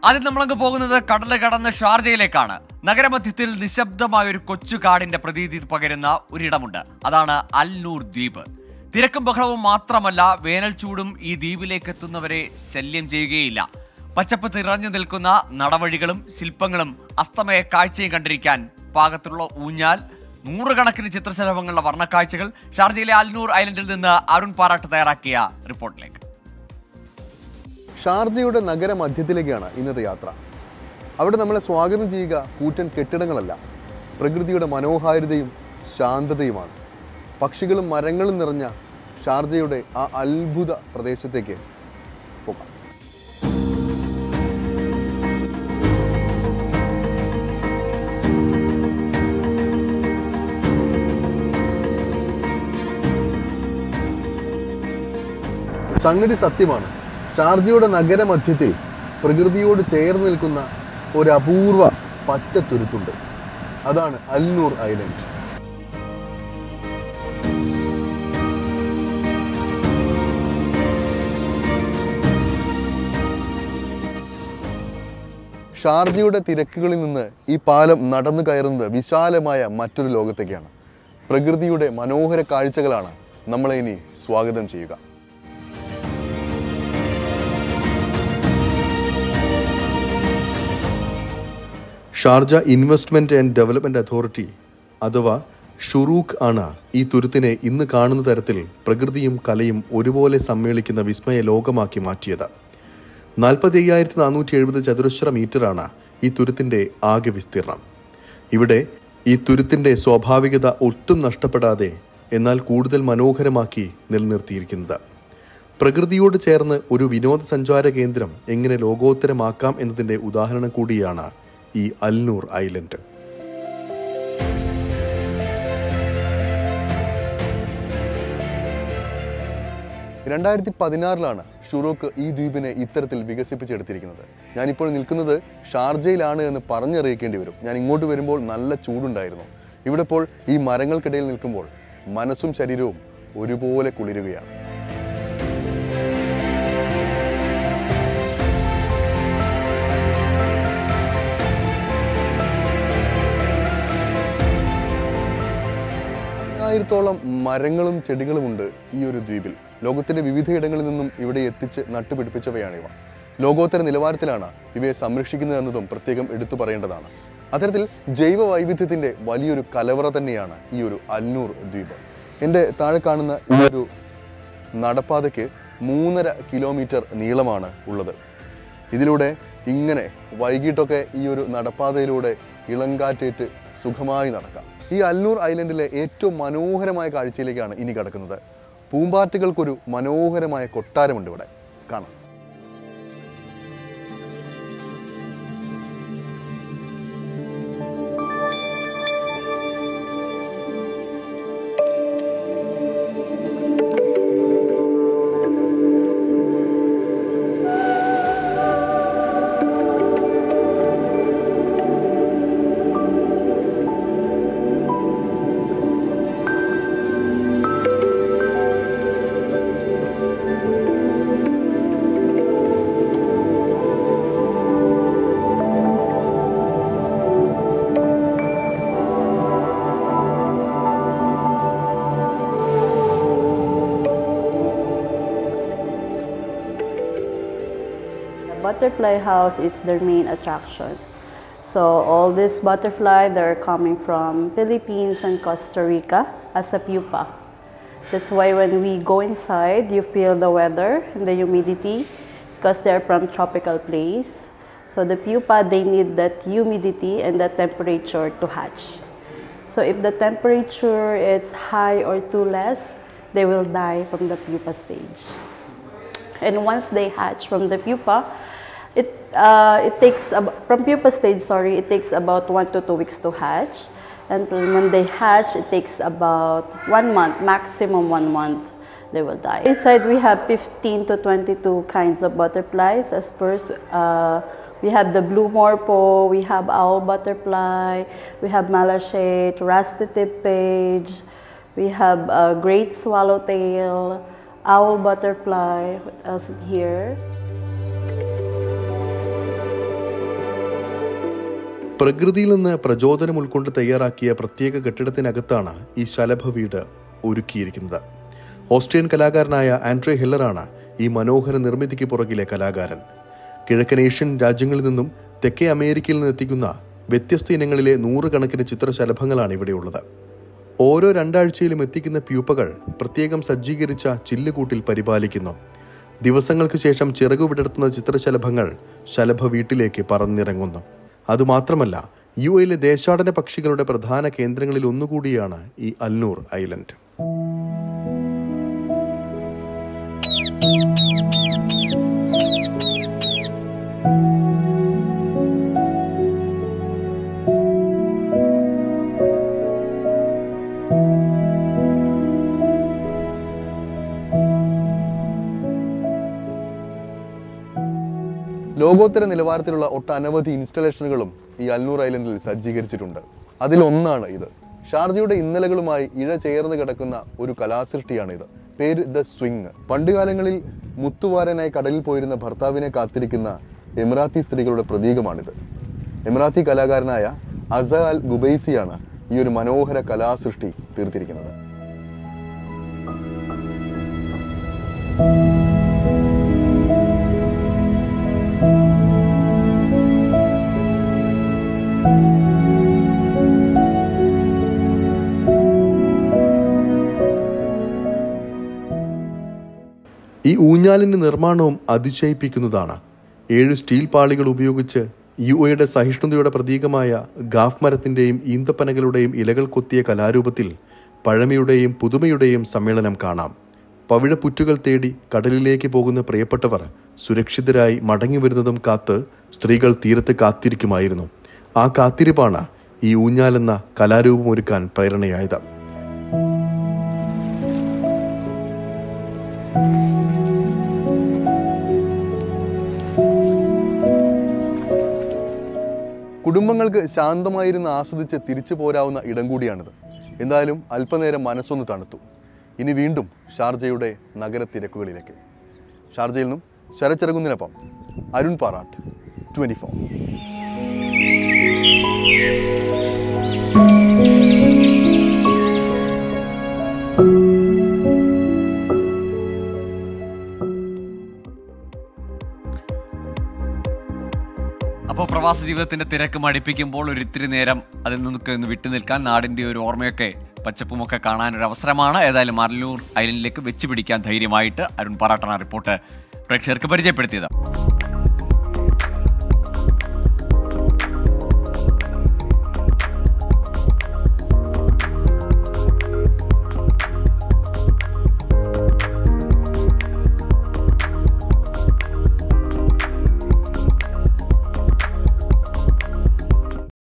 ആദ്യം നമ്മളങ്ങ് പോകുന്നത് കടല് കടന്ന് ഷാർജയിലേക്കാണ് നഗരമധ്യത്തിൽ നിശബ്ദമായ ഒരു കൊച്ചു കാടിന്റെ പ്രതീതി പകരുന്ന ഒരിടമുണ്ട് അതാണ് അൽനൂർ ദ്വീപ് തിരക്കും ബഹളവും മാത്രമല്ല വേനൽ ചൂടും ഈ ദ്വീപിലേക്ക് എത്തുന്നവരെ ശല്യം ചെയ്യുകയില്ല പച്ചപ്പ് തിറഞ്ഞു നിൽക്കുന്ന നടവഴികളും ശില്പങ്ങളും അസ്തമയ കാഴ്ചയും കണ്ടിരിക്കാൻ പാകത്തിലുള്ള ഊഞ്ഞാൽ നൂറുകണക്കിന് ചിത്രശലഭങ്ങളുടെ വർണ്ണക്കാഴ്ചകൾ ഷാർജയിലെ അൽനൂർ ഐലൻഡിൽ നിന്ന് അരുൺ പാറാട്ട് തയ്യാറാക്കിയ റിപ്പോർട്ടിലേക്ക് ഷാർജയുടെ നഗരമധ്യത്തിലേക്കാണ് ഇന്നത്തെ യാത്ര അവിടെ നമ്മളെ സ്വാഗതം ചെയ്യുക കൂറ്റൻ കെട്ടിടങ്ങളല്ല പ്രകൃതിയുടെ മനോഹാരിതയും ശാന്തതയുമാണ് പക്ഷികളും മരങ്ങളും നിറഞ്ഞ ഷാർജയുടെ ആ അത്ഭുത പ്രദേശത്തേക്ക് പോകാം സംഗതി സത്യമാണ് ഷാർജയുടെ നഗരമധ്യത്തിൽ പ്രകൃതിയോട് ചേർന്ന് നിൽക്കുന്ന ഒരു അപൂർവ പച്ച തുരുത്തുണ്ട് അതാണ് അൽനൂർ ഐലൻഡ് ഷാർജയുടെ തിരക്കുകളിൽ നിന്ന് ഈ പാലം നടന്നു കയറുന്നത് വിശാലമായ മറ്റൊരു ലോകത്തേക്കാണ് പ്രകൃതിയുടെ മനോഹര കാഴ്ചകളാണ് നമ്മളെ ഇനി സ്വാഗതം ചെയ്യുക Sharjah investment and development authority അഥവാ ഷുറൂഖ് ആണ് ഈ തുരുത്തിനെ ഇന്ന് കാണുന്ന തരത്തിൽ പ്രകൃതിയും കലയും ഒരുപോലെ സമ്മേളിക്കുന്ന വിസ്മയ ലോകമാക്കി മാറ്റിയത് നാൽപ്പത്തി അയ്യായിരത്തി നാനൂറ്റി എഴുപത് ചതുരശ്ര മീറ്ററാണ് ഈ തുരുത്തിന്റെ ആകെ വിസ്തീർണം ഇവിടെ ഈ തുരുത്തിന്റെ സ്വാഭാവികത ഒട്ടും നഷ്ടപ്പെടാതെ എന്നാൽ കൂടുതൽ മനോഹരമാക്കി നിലനിർത്തിയിരിക്കുന്നത് പ്രകൃതിയോട് ചേർന്ന് ഒരു വിനോദസഞ്ചാര കേന്ദ്രം എങ്ങനെ ലോകോത്തരമാക്കാം എന്നതിന്റെ ഉദാഹരണം കൂടിയാണ് ഈ അൽനൂർ ഐലൻഡ് രണ്ടായിരത്തി പതിനാറിലാണ് ഷുറോക്ക് ഈ ദ്വീപിനെ ഇത്തരത്തിൽ വികസിപ്പിച്ചെടുത്തിരിക്കുന്നത് ഞാനിപ്പോൾ നിൽക്കുന്നത് ഷാർജയിലാണ് എന്ന് പറഞ്ഞറിയിക്കേണ്ടി വരും ഞാൻ ഇങ്ങോട്ട് വരുമ്പോൾ നല്ല ചൂടുണ്ടായിരുന്നു ഇവിടെ ഇപ്പോൾ ഈ മരങ്ങൾക്കിടയിൽ നിൽക്കുമ്പോൾ മനസ്സും ശരീരവും ഒരുപോലെ കുളിരുകയാണ് പതിനായിരത്തോളം മരങ്ങളും ചെടികളുമുണ്ട് ഈ ഒരു ദ്വീപിൽ ലോകത്തിന്റെ വിവിധയിടങ്ങളിൽ നിന്നും ഇവിടെ എത്തിച്ച് നട്ടുപിടിപ്പിച്ചവയാണ് ഇവ ലോകോത്തര നിലവാരത്തിലാണ് ഇവയെ സംരക്ഷിക്കുന്നത് എന്നതും പ്രത്യേകം എടുത്തു പറയേണ്ടതാണ് അത്തരത്തിൽ ജൈവ വൈവിധ്യത്തിന്റെ വലിയൊരു കലവറ തന്നെയാണ് ഈ ഒരു അന്നൂർ ദ്വീപ് എൻ്റെ താഴെ കാണുന്ന ഈ ഒരു നടപ്പാതയ്ക്ക് മൂന്നര കിലോമീറ്റർ നീളമാണ് ഉള്ളത് ഇതിലൂടെ ഇങ്ങനെ വൈകിട്ടൊക്കെ ഈ ഒരു നടപ്പാതയിലൂടെ ഇളങ്കാറ്റേറ്റ് സുഖമായി നടക്കാം ഈ അൽനൂർ ഐലൻഡിലെ ഏറ്റവും മനോഹരമായ കാഴ്ചയിലേക്കാണ് ഇനി കിടക്കുന്നത് പൂമ്പാറ്റകൾക്കൊരു മനോഹരമായ കൊട്ടാരമുണ്ട് ഇവിടെ കാണാം The butterfly house is their main attraction. So all these butterfly, they're coming from Philippines and Costa Rica as a pupa. That's why when we go inside, you feel the weather and the humidity because they're from tropical place. So the pupa, they need that humidity and that temperature to hatch. So if the temperature is high or too less, they will die from the pupa stage. And once they hatch from the pupa, it, uh, it takes, ab- from pupa stage, sorry, it takes about one to two weeks to hatch. And when they hatch, it takes about one month, maximum one month, they will die. Inside, we have 15 to 22 kinds of butterflies. As per, uh, we have the blue morpho, we have owl butterfly, we have malachate, rusty tip page, we have uh, great swallowtail, owl butterfly, what else in here? പ്രകൃതിയിൽ നിന്ന് പ്രചോദനം ഉൾക്കൊണ്ട് തയ്യാറാക്കിയ പ്രത്യേക കെട്ടിടത്തിനകത്താണ് ഈ ശലഭ വീട് ഒരുക്കിയിരിക്കുന്നത് Austrian കലാകാരനായ Andre ഹില്ലറാണ് ഈ മനോഹര നിർമ്മിതിക്ക് പുറകിലെ കലാകാരൻ കിഴക്കൻ ഏഷ്യൻ രാജ്യങ്ങളിൽ നിന്നും തെക്കേ അമേരിക്കയിൽ നിന്ന് എത്തിക്കുന്ന വ്യത്യസ്ത ഇനങ്ങളിലെ നൂറുകണക്കിന് ചിത്രശലഭങ്ങളാണ് ഇവിടെയുള്ളത് ഓരോ രണ്ടാഴ്ചയിലും എത്തിക്കുന്ന പ്യൂപ്പകൾ പ്രത്യേകം സജ്ജീകരിച്ച ചില്ലുകൂട്ടിൽ പരിപാലിക്കുന്നു ദിവസങ്ങൾക്ക് ശേഷം ചിറകു വിടർത്തുന്ന ചിത്രശലഭങ്ങൾ ശലഭ വീട്ടിലേക്ക് പറന്നിറങ്ങുന്നു അതുമാത്രമല്ല യു എയിലെ ദേശാടന പക്ഷികളുടെ പ്രധാന കേന്ദ്രങ്ങളിൽ ഒന്നുകൂടിയാണ് ഈ അൽനൂർ ഐലൻഡ് ലോകോത്തര നിലവാരത്തിലുള്ള ഒട്ടനവധി ഇൻസ്റ്റലേഷനുകളും ഈ അൽനൂർ ഐലൻഡിൽ സജ്ജീകരിച്ചിട്ടുണ്ട് അതിലൊന്നാണ് ഇത് ഷാർജയുടെ ഇന്നലകളുമായി ഇഴ ചേർന്ന് കിടക്കുന്ന ഒരു കലാസൃഷ്ടിയാണ് ഇത് പേര് ദ സ്വിങ് പണ്ടുകാലങ്ങളിൽ മുത്തുവാരനായി കടലിൽ പോയിരുന്ന ഭർത്താവിനെ കാത്തിരിക്കുന്ന എമിറാത്തി സ്ത്രീകളുടെ പ്രതീകമാണിത് എമിറാത്തി കലാകാരനായ അസ അൽ ഗുബൈസിയാണ് ഈ ഒരു മനോഹര കലാസൃഷ്ടി തീർത്തിരിക്കുന്നത് ഈ ഊഞ്ഞാലിന്റെ നിർമ്മാണവും അതിശയിപ്പിക്കുന്നതാണ് ഏഴ് സ്റ്റീൽ പാളികൾ ഉപയോഗിച്ച് യു എയുടെ സഹിഷ്ണുതയുടെ പ്രതീകമായ ഗാഫ് മരത്തിന്റെയും ഈന്തപ്പനകളുടെയും ഇലകൾ കൊത്തിയ കലാരൂപത്തിൽ പഴമയുടെയും പുതുമയുടെയും സമ്മേളനം കാണാം പവിഴപ്പുറ്റുകൾ തേടി കടലിലേക്ക് പോകുന്ന പ്രിയപ്പെട്ടവർ സുരക്ഷിതരായി മടങ്ങി വരുന്നതും കാത്ത് സ്ത്രീകൾ തീരത്ത് കാത്തിരിക്കുമായിരുന്നു ആ കാത്തിരിപ്പാണ് ഈ ഊഞ്ഞാലെന്ന കലാരൂപം ഒരുക്കാൻ പ്രേരണയായത് കുടുംബങ്ങൾക്ക് ശാന്തമായിരുന്ന് ആസ്വദിച്ച് തിരിച്ചു പോരാവുന്ന ഇടം കൂടിയാണിത് എന്തായാലും അല്പനേരം മനസ്സൊന്ന് തണുത്തു ഇനി വീണ്ടും ഷാർജയുടെ നഗരത്തിരക്കുകളിലേക്ക് ഷാർജയിൽ നിന്നും ശരച്ചിറകുന്നതിനൊപ്പം അരുൺ പാറാട്ട് ട്വൻറ്റി ഫോർ അപ്പോൾ പ്രവാസ ജീവിതത്തിന്റെ തിരക്ക് മടിപ്പിക്കുമ്പോൾ ഒരു ഇത്തിരി നേരം അതിൽ നിന്നൊക്കെ ഒന്ന് വിട്ടു നിൽക്കാൻ നാടിന്റെ ഒരു ഓർമ്മയൊക്കെ പച്ചപ്പുമൊക്കെ കാണാൻ ഒരു അവസരമാണ് ഏതായാലും അരലൂർ ഐലൻഡിലേക്ക് വെച്ച് പിടിക്കാൻ ധൈര്യമായിട്ട് അരുൺ പാറാട്ടണ റിപ്പോർട്ട് പ്രേക്ഷകർക്ക് പരിചയപ്പെടുത്തിയത്